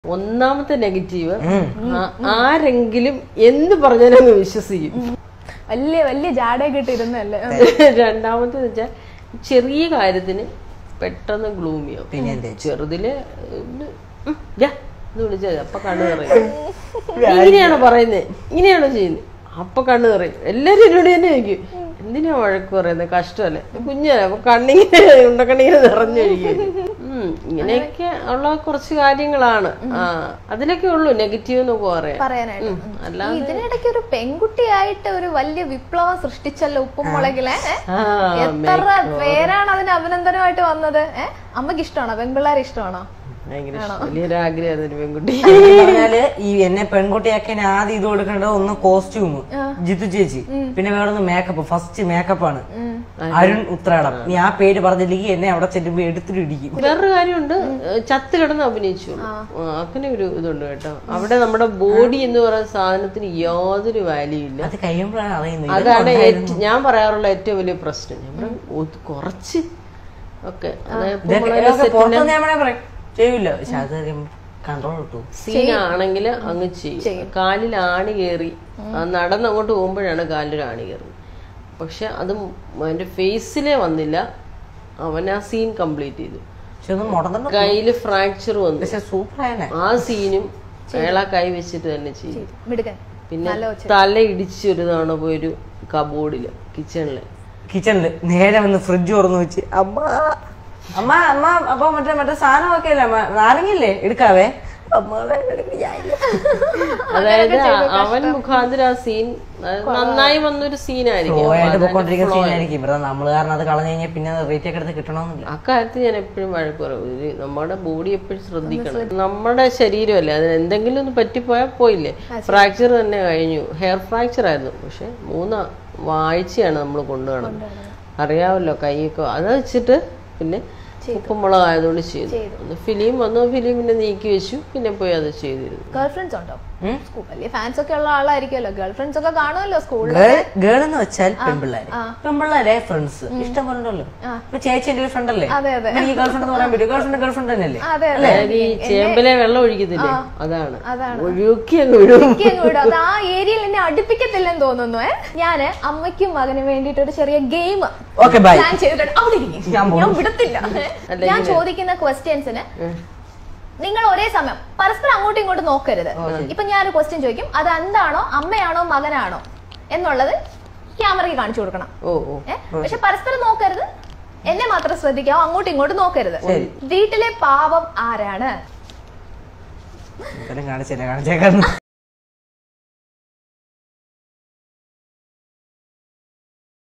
ഒന്നാമത്തെ നെഗറ്റീവ് ആരെങ്കിലും എന്ത് പറഞ്ഞാലും അങ്ങ് വിശ്വസിക്കും വലിയ വലിയ ജാടയൊക്കെ ഇട്ടിരുന്നല്ലേ രണ്ടാമത്തെ വെച്ചാൽ ചെറിയ കാര്യത്തിന് പെട്ടെന്ന് ഗ്ലൂമിയോ പിന്നെ എന്തേ ചെറുതില് ഒന്ന് ഉം, ദാ എന്ന് വിളിച്ചത് അപ്പൊ കണ്ണു നിറയും ഇങ്ങനെയാണോ പറയുന്നത് ഇങ്ങനെയാണോ ചെയ്യുന്നത് അപ്പൊ കണ്ണു നിറയും എല്ലാരും എന്നോട് തന്നെ ചോദിക്കും എന്തിനാ വഴക്ക് പറയുന്നത് കഷ്ടമല്ലേ കുഞ്ഞല്ലേ അപ്പൊ കണ്ണിങ്ങനെ ഉണ്ടക്കണ്ണിങ്ങനെ നിറഞ്ഞൊഴിക്കും ഉം ഇങ്ങനെയൊക്കെ ഉള്ള കുറച്ച് കാര്യങ്ങളാണ് ആ അതിലൊക്കെ ഉള്ളൂ നെഗറ്റീവ് എന്നൊക്കെ പറയാം പറയാനായിട്ട് ഉം, അല്ലാതെ ഇതിനിടയ്ക്ക് ഒരു പെൺകുട്ടിയായിട്ട് ഒരു വലിയ വിപ്ലവം സൃഷ്ടിച്ചല്ലോ ഉപ്പും മുളകിലെ ഏ? ആ, എത്ര പേരാണ് അതിന് അഭിനന്ദനമായിട്ട് വന്നത് ഏഹ് അമ്മക്ക് ഇഷ്ടമാണോ പെൺപിള്ളേരെ ഇഷ്ടമാണോ ഭയങ്കര ഇഷ്ടം. വലിയൊരു ആഗ്രഹമായിരുന്നു ഒരു പെൺകുട്ടി പറഞ്ഞാല് ഈ എന്നെ പെൺകുട്ടിയാക്കാൻ ആദ്യം ഇത് കൊടുക്കേണ്ടത് ഒന്ന് കോസ്റ്റ്യൂം ജിത്തു ചേച്ചി പിന്നെ വേറെ ഒന്ന് മേക്കപ്പ് ഫസ്റ്റ് മേക്കപ്പ് ആണ് അരുൺ ഉത്രാടം നീ ആ പേര് പറഞ്ഞില്ലെങ്കിൽ എന്നെ അവിടെ ചെല്ലുമ്പോ എടുത്തിട്ട് ഇടിക്കും വേറൊരു കാര്യമുണ്ട് ചത്ത് കിടന്ന് അഭിനയിച്ചു അങ്ങനെ ഒരു ഇതുണ്ട് കേട്ടോ അവിടെ നമ്മുടെ ബോഡി എന്ന് പറയുന്ന സാധനത്തിന് യാതൊരു വാല്യൂ ഇല്ല അത് കഴിയുമ്പോഴാണ് അറിയുന്നത് അതാണ് ഏറ്റവും ഞാൻ പറയാറുള്ള ഏറ്റവും വലിയ പ്രശ്നം ഞാൻ പറയും, "ഒ- കുറച്ച് ഒക്കെ അതായത് ഇതൊക്കെ ഇതൊക്കെ പുറത്തുനിന്ന് നമ്മളെ പറയും ചെയ്യൂല പക്ഷെ അത് കൺട്രോൾ കിട്ടും സീനാണെങ്കിൽ അങ്ങ് ചെയ്യും കാലിൽ ആണി കയറി നടന്ന് അങ്ങോട്ട് പോകുമ്പോഴാണ് കാലിൽ ആണി കയറി പക്ഷെ അത് അവന്റെ ഫേസിലേ വന്നില്ല അവൻ ആ സീൻ കംപ്ലീറ്റ് ചെയ്തു പക്ഷെ ഒന്ന് മുടന്നിട്ട് കയ്യില് ഫ്രാക്ചർ വന്നു പക്ഷെ സൂപ്പർ ആയനെ ആ സീനും അയാളാ കൈ വെച്ചിട്ട് തന്നെ ചെയ്തു മിടുക്കൻ പിന്നെ തല ഇടിച്ച് ഒരു തവണ പോയി ഒരു കബോർഡില് കിച്ചണില് കിച്ചണില് നേരെ വന്ന് ഫ്രിഡ്ജ് തുറന്നു വെച്ച് അമ്മ അമ്മ അമ്മ അപ്പൊ മറ്റേ മറ്റേ സാധനമൊക്കെ അല്ലേ അമ്മ നാരങ്ങയില്ലേ എടുക്കാവേ അമ്മ ഞാനില്ല. അതായത് അവൻ മുഖാന്തരം ആ സീൻ നന്നായി വന്നൊരു സീനായിരിക്കും Flow ആയിട്ട് പൊക്കോണ്ടിരിക്കുന്ന സീനായിരിക്കും ഇവിടെ നമ്മള് കാരണം അത് കളഞ്ഞു കഴിഞ്ഞാൽ പിന്നെ റേറ്റ് ഒക്കെ എടുത്ത് കിട്ടണമെന്നില്ല അക്കാര്യത്തിൽ ഞാൻ എപ്പോഴും വഴക്ക് പറയും ഒരു നമ്മുടെ ബോഡി എപ്പോഴും ശ്രദ്ധിക്കണം നമ്മുടെ ശരീരമല്ലേ അത് എന്തെങ്കിലും ഒന്ന് പറ്റിപ്പോയാൽ പോയില്ലേ ഫ്രാക്ചർ തന്നെ കഴിഞ്ഞു ഹെയർ ഫ്രാക്ചർ ആയിരുന്നു പക്ഷെ മൂന്ന് ആഴ്ചയാണ് നമ്മൾ കൊണ്ടുപോകണം അറിയാമല്ലോ കൈയൊക്കെ അത് വെച്ചിട്ട് പിന്നെ ഉപ്പുമുളക് ആയതുകൊണ്ട് ചെയ്തു ഒന്ന് ഫിലിം വന്നു ഫിലിം പിന്നെ നീക്കി വെച്ചു പിന്നെ പോയി അത് ചെയ്തിരുന്നു ഗേൾ ഫ്രണ്ട്സ് ഉണ്ടോ സ്കൂൾ വലിയ ഫാൻസ് ഒക്കെ ഉള്ള ആളായിരിക്കുമല്ലോ ഗേൾ ഫ്രണ്ട്സ് ഒക്കെ കാണുമല്ലോ സ്കൂളിൽ ഗേൾ ഗേൾ എന്ന് വെച്ചാൽ പെൺപിള്ളേര് പെൺപിള്ളേരെ ഫ്രണ്ട്സ് ഇഷ്ടം പോലെ ഉണ്ടല്ലോ ഇപ്പൊ ചേച്ചി എന്റെ ഒരു ഫ്രണ്ട് അല്ലേ അതെ അതെ എനിക്ക് ഗേൾ ഫ്രണ്ട് എന്ന് പറയാൻ പറ്റും ഗേൾ ഫ്രണ്ട് ഗേൾ ഫ്രണ്ട് തന്നെയല്ലേ അതെ അതെ അതായത് ഈ ചേമ്പിലെ വെള്ളം ഒഴിക്കത്തില്ലേ അതാണ് അതാണ്. ഒഴുക്കി അങ്ങ് വിടും എനിക്ക് അങ്ങ് വിടും. അത് ആ ഏരിയയിൽ എന്നെ അടുപ്പിക്കത്തില്ലെന്ന് തോന്നുന്നു ഏ ഞാന് അമ്മയ്ക്കും മകനും വേണ്ടിട്ട് ഒരു ചെറിയ ഗെയിം ഓക്കെ ബൈ പ്ലാൻ ചെയ്തിട്ടുണ്ട് അവിടെ ഇരിക്കും ഞാൻ ഞാൻ വിടത്തില്ല ഞാൻ ചോദിക്കുന്ന ക്വസ്റ്റ്യൻസിന് നിങ്ങൾ ഒരേ സമയം പരസ്പരം അങ്ങോട്ടും ഇങ്ങോട്ടും നോക്കരുത് ഇപ്പൊ ഞാൻ ഒരു ക്വസ്റ്റ്യൻ ചോദിക്കും അത് എന്താണോ അമ്മയാണോ മകനാണോ എന്നുള്ളത് ക്യാമറയ്ക്ക് കാണിച്ചു കൊടുക്കണം ഓ ഓ ഏ? പക്ഷെ പരസ്പരം നോക്കരുത് എന്നെ മാത്രം ശ്രദ്ധിക്കാവോ അങ്ങോട്ടും ഇങ്ങോട്ടും നോക്കരുത് വീട്ടിലെ പാവം ആരാണ് കാണിച്ചേനെ കാണിച്ചേക്കാന്ന്